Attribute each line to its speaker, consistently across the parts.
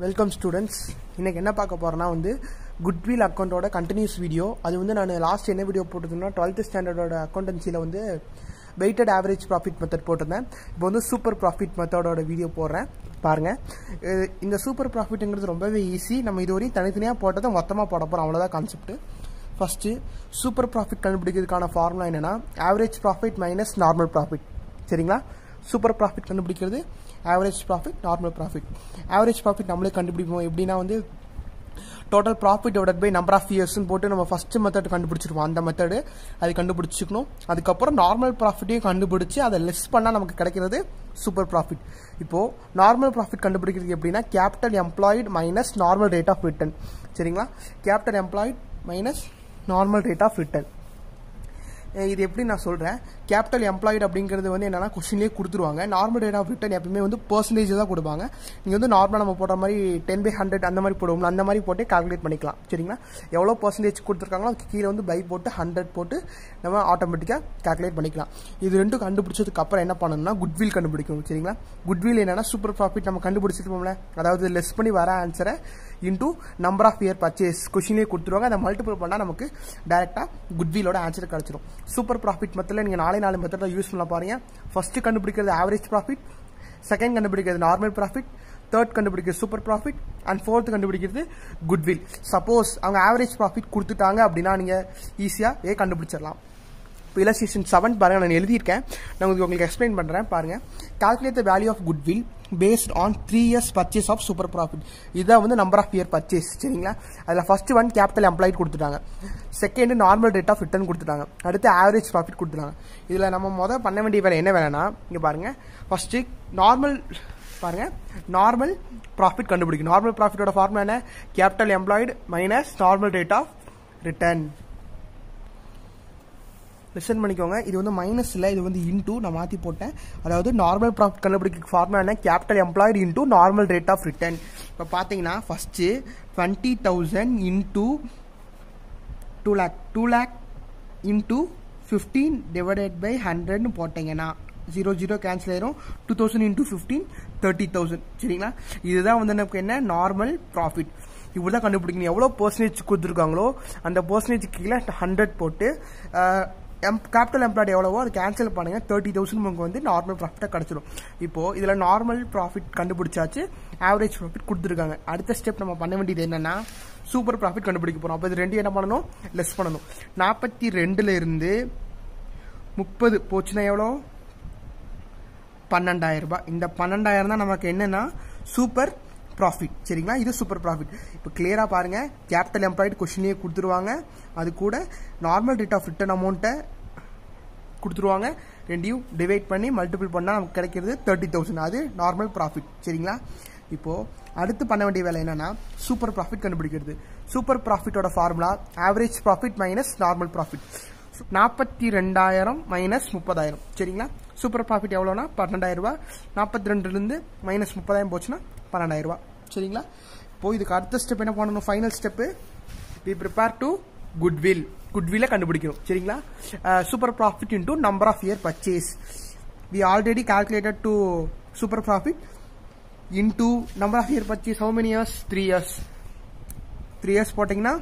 Speaker 1: Welcome students இன்னைக்கு என்ன பார்க்க போறேன்னா வந்து குட்வில் அக்கௌண்ட்டோட கண்டினியூஸ் வீடியோ அது வந்து நான் லாஸ்ட் என்ன வீடியோ போட்டிருந்தேன்னா டுவெல்த் ஸ்டாண்டர்டோட அக்கௌண்டன்சியில் வந்து வெயிட்டட் ஆவரேஜ் ப்ராஃபிட் மெத்தட் போட்டிருந்தேன் இப்போ வந்து சூப்பர் ப்ராஃபிட் மெத்தடோட வீடியோ போடுறேன் பாருங்க இது- இந்த சூப்பர் ப்ராஃபிட்ங்கிறது ரொம்பவே ஈஸி நம்ம இதுவரையும் தனித்தனியாக போட்டதை மொத்தமாக போட போகிறோம் அவ்வளோதான் கான்செப்ட் ஃபர்ஸ்ட் சூப்பர் ப்ராஃபிட் கண்டுபிடிக்கிறதுக்கான ஃபார்முலா என்னன்னா average profit minus normal profit சரிங்களா சூப்பர் ப்ராஃபிட் கண்டுபிடிக்கிறது average profit normal profit average profit நம்மளே கண்டுபிடிப்போம் எப்படின்னா வந்து total profit divide by number of இயர்ஸ்னு போட்டு நம்ம ஃபர்ஸ்ட் மெத்தட் கண்டுபிடிச்சிருப்போம் அந்த மெத்தடு அது கண்டுபிடிச்சிக்கணும் அதுக்கப்புறம் நார்மல் ப்ராஃபிட்டையும் கண்டுபிடிச்சு அதை லெஸ் பண்ணால் நமக்கு கிடைக்கிறது சூப்பர் ப்ராஃபிட் இப்போ நார்மல் ப்ராஃபிட் கண்டுபிடிக்கிறது எப்படின்னா capital employed minus normal rate of return சரிங்களா capital employed minus normal rate of return அஹ் இது எப்படி நான் சொல்கிறேன் கேபிட்டல் எம்ப்ளாய்டு அப்படிங்கிறது வந்து என்னன்னா கொஸ்டின்லேயே கொடுத்துருவாங்க நார்மல் ரேட் ஆஃப் ரிட்டர்ன் எப்பவுமே வந்து பர்சன்டேஜ் தான் கொடுப்பாங்க நீங்கள் வந்து நார்மலாக நம்ம போடுற மாதிரி டென் பை ஹண்ட்ரட் அந்த மாதிரி போடுவோம்ல அந்த மாதிரி போட்டு கால்குலேட் பண்ணிக்கலாம் சரிங்களா எவ்வளோ பர்சன்டேஜ் கொடுத்துருக்காங்களோ அதுக்கு கீழே வந்து பை போட்டு ஹண்ட்ரட் போட்டு நம்ம ஆட்டோமேட்டிக்காக கால்குலேட் பண்ணிக்கலாம் இது ரெண்டும் கண்டுபிடிச்சதுக்கு அப்புறம் என்ன பண்ணணும்னா குட்வில் கண்டுபிடிக்கணும் சரிங்களா குட்வில் என்னன்னா சூப்பர் ப்ராஃபிட் நம்ம கண்டுபிடிச்சிருப்போம்ல அதாவது லெஸ் பண்ணி வர ஆன்சரை into number of year purchase கொஷின்லேயே கொடுத்துருவாங்க அதை மல்டிபிள் பண்ணால் நமக்கு டேரெக்டாக குட்விலோட ஆன்சர் கிடச்சிரும் சூப்பர் ப்ராஃபிட் மெத்தடில் நீங்கள் நாலே நாலு மெத்தடில் யூஸ் பண்ண பாருங்க ஃபர்ஸ்ட் கண்டுபிடிக்கிறது ஆவரேஜ் ப்ராஃபிட் செகண்ட் கண்டுபிடிக்கிறது நார்மல் ப்ராஃபிட் தேர்ட் கண்டுபிடிக்கிறது சூப்பர் ப்ராஃபிட் அண்ட் ஃபோர்த் கண்டுபிடிக்கிறது குட்வில் சப்போஸ் அவங்க ஆவரேஜ் ப்ராஃபிட் கொடுத்துட்டாங்க அப்படின்னா நீங்கள் ஈஸியாக ஏ கண்டுபிடிச்சிடலாம் இப்போ illustration செவன் பாருங்க நான் எழுதியிருக்கேன் நான் உங்களுக்கு உங்களுக்கு எக்ஸ்பிளைன் பண்ணுறேன் பாருங்க calculate the value of goodwill based on three years purchase of super profit இதுதான் வந்து நம்பர் ஆஃப் இயர் பர்ச்சேஸ் சரிங்களா அதில் ஃபர்ஸ்ட் ஒன் கேபிட்டல் எம்ப்ளாய்ட் கொடுத்துட்டாங்க second normal rate of return கொடுத்துட்டாங்க அடுத்து ஆவரேஜ் ப்ராஃபிட் கொடுத்துட்டாங்க இதில் நம்ம முதல் பண்ண வேண்டிய வேலை என்ன வேலைன்னா இங்கே பாருங்க ஃபர்ஸ்ட் நார்மல் பாருங்க நார்மல் ப்ராஃபிட் கண்டுபிடிக்கும் நார்மல் ப்ராஃபிட்டோட ஃபார்முலா என்ன capital employed minus normal rate of return listen பண்ணிக்கோங்க இது வந்து மைனஸ் இல்லை இது வந்து இன்டூ நான் மாற்றி போட்டேன் அதாவது நார்மல் ப்ராஃபிட் கண்டுபிடிக்க ஃபார்முலா என்ன capital employed into normal rate of return இப்போ பார்த்தீங்கன்னா first twenty thousand into two lakh two lakh into fifteen divided by ஹண்ட்ரட்னு போட்டீங்கன்னா ஜீரோ ஜீரோ கேன்சல் ஆயிரும் two thousand into fifteen thirty thousand சரிங்களா இதுதான் வந்து நமக்கு என்ன நார்மல் ப்ராஃபிட் இப்படி தான் கண்டுபிடிக்கணும் எவ்வளோ பர்சன்டேஜ் கொடுத்துருக்காங்களோ அந்த பர்சன்டேஜ் கீழே ஹண்ட்ரட் போட்டு எம் கேபிட்டல் எம்ப்ளாய்டு எவ்வளவோ அது கேன்சல் பண்ணுங்க தேர்ட்டி தௌசண்ட் உங்களுக்கு வந்து நார்மல் ப்ராஃபிட்டாக கிடச்சிடும் இப்போ இதில் நார்மல் ப்ராஃபிட் கண்டுபிடிச்சாச்சு ஆவரேஜ் ப்ராஃபிட் கொடுத்துருக்காங்க அடுத்த ஸ்டெப் நம்ம பண்ண வேண்டியது என்னன்னா சூப்பர் ப்ராஃபிட் கண்டுபிடிக்க போகிறோம் அப்போ இது ரெண்டு என்ன பண்ணணும் லெஸ் பண்ணணும் நாற்பத்தி ரெண்டுல இருந்து முப்பது போச்சுன்னா எவ்வளோ பன்னெண்டாயிரம் ரூபாய் இந்த பன்னெண்டாயிரம் தான் நமக்கு என்னன்னா சூப்பர் ப்ராஃபிட் சரிங்களா இது சூப்பர் ப்ராஃபிட் இப்போ கிளியராக பாருங்க கேபிட்டல் எம்ப்ளாய்டு கொஷின்லேயே கொடுத்துருவாங்க அது கூட நார்மல் ரேட் ஆஃப் ரிட்டர்ன் அமௌண்ட்டை கொடுத்துருவாங்க ரெண்டையும் டிவைட் பண்ணி மல்டிபிள் பண்ணால் நமக்கு கிடைக்கிறது தேர்ட்டி தௌசண்ட் அது நார்மல் ப்ராஃபிட் சரிங்களா இப்போ அடுத்து பண்ண வேண்டிய வேலை என்னன்னா சூப்பர் ப்ராஃபிட் கண்டுபிடிக்கிறது சூப்பர் ப்ராஃபிட்டோட formula average profit minus normal profit நாற்பத்தி ரெண்டாயிரம் மைனஸ் முப்பதாயிரம் சரிங்களா சூப்பர் ப்ராஃபிட் எவ்வளோனா பன்னெண்டாயிரம் ரூபாய் நாற்பத்தி ரெண்டுலேருந்து மைனஸ் முப்பதாயிரம் போச்சுன்னா பன்னெண்டாயிரம் ரூபாய் சரிங்களா இப்போ இதுக்கு அடுத்த ஸ்டெப் என்ன பண்ணணும் final step we prepare to goodwill குட்வில்லை கண்டுபிடிக்கணும் சரிங்களா super profit into number of year purchase we already calculated to super profit into number of year purchase how many years three years three years போட்டிங்கன்னா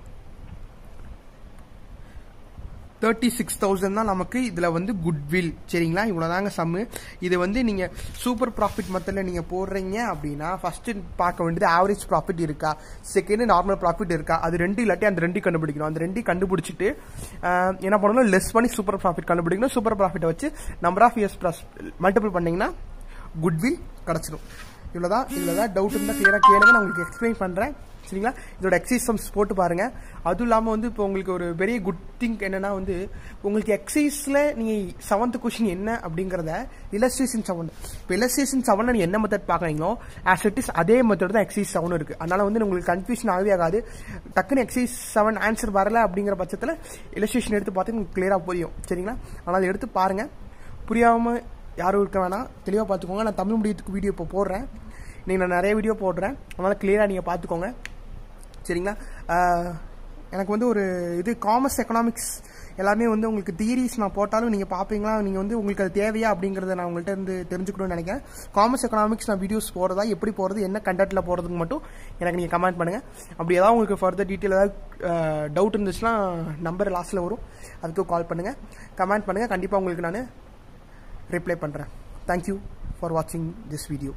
Speaker 1: thirty six thousand தான் நமக்கு இதில் வந்து goodwill சரிங்களா இவ்வளோதாங்க சம்மு இது வந்து நீங்கள் சூப்பர் ப்ராஃபிட் மெத்தடில் நீங்கள் போடுறீங்க அப்படின்னா ஃபஸ்ட்டு பார்க்க வேண்டியது ஆவரேஜ் ப்ராஃபிட் இருக்கா செகண்ட் நார்மல் ப்ராஃபிட் இருக்கா அது ரெண்டு இல்லாட்டி அந்த ரெண்டு கண்டுபிடிக்கணும் அந்த ரெண்டு கண்டுபிடிச்சிட்டு ஆஹ், என்ன பண்ணணும் லெஸ் பண்ணி சூப்பர் ப்ராஃபிட் கண்டுபிடிக்கணும் சூப்பர் ப்ராஃபிட்டை வச்சு number of years plus multiple பண்ணீங்கன்னா குட்வில் கிடச்சிடும் இவ்வளோதான் இதில் தான் டவுட் இருந்தால் கிளியராக கேளுங்க நான் உங்களுக்கு எக்ஸ்பிளைன் பண்ணுறேன் சரிங்களா இதோட எக்ஸசைஸ் போட்டு பாருங்க அதுவும் இல்லாமல் வந்து இப்போ உங்களுக்கு ஒரு பெரிய குட் திங் என்னன்னா வந்து உங்களுக்கு எக்ஸசைஸில் நீங்கள் செவன்த் கொஷின் என்ன அப்படிங்கிறத இல்லஸ்ட்ரேஷன் செவன் இப்போ இல்லஸ்ட்ரேஷன் செவன் நீங்கள் என்ன மெத்தட் பார்க்குறீங்களோ ஆஸ் இட் இஸ் அதே மெத்தட் தான் எக்ஸசைஸ் செவன் இருக்கு அதனால வந்து உங்களுக்கு கன்ஃபியூஷன் ஆகவே ஆகாது டக்குன்னு எக்ஸசைஸ் செவன் ஆன்சர் வரல அப்படிங்கிற பட்சத்தில் இல்லஸ்ட்ரேஷன் எடுத்து பார்த்து உங்களுக்கு கிளியராக புரியும் சரிங்களா அதனால் அதை எடுத்து பாருங்க புரியாமல் யாரும் இருக்க வேணாம் தெளிவாக பார்த்துக்கோங்க நான் தமிழ் மீடியத்துக்கு வீடியோ இப்போ போடுறேன் நீங்கள் நான் நிறைய வீடியோ போடுறேன் அதனால் கிளியராக நீங்கள் பார்த்துக்கோங்க சரிங்களா எனக்கு வந்து ஒரு இது காமர்ஸ் எக்கனாமிக்ஸ் எல்லாமே வந்து உங்களுக்கு தியரிஸ் நான் போட்டாலும் நீங்கள் பார்ப்பீங்களா நீங்கள் வந்து உங்களுக்கு அது தேவையா அப்படிங்கிறத நான் உங்கள்கிட்ட இருந்து தெரிஞ்சுக்கணும்னு நினைக்கிறேன் காமர்ஸ் எக்கனாமிக்ஸ் நான் வீடியோஸ் போகிறதா எப்படி போகிறது என்ன கண்டென்ட்டில் போகிறதுக்கு மட்டும் எனக்கு நீங்கள் கமெண்ட் பண்ணுங்கள் அப்படி ஏதாவது உங்களுக்கு ஃபர்தர் டீட்டெயில் ஏதாவது டவுட் இருந்துச்சுன்னா நம்பர் லாஸ்ட்டில் வரும் அதுக்கு கால் பண்ணுங்கள் கமெண்ட் பண்ணுங்கள் கண்டிப்பாக உங்களுக்கு நான் ரிப்ளை பண்ணுறேன் தேங்க்யூ ஃபார் வாட்சிங் this video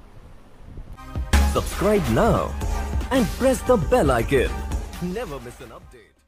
Speaker 2: Subscribe now and press the bell icon. Never miss an update.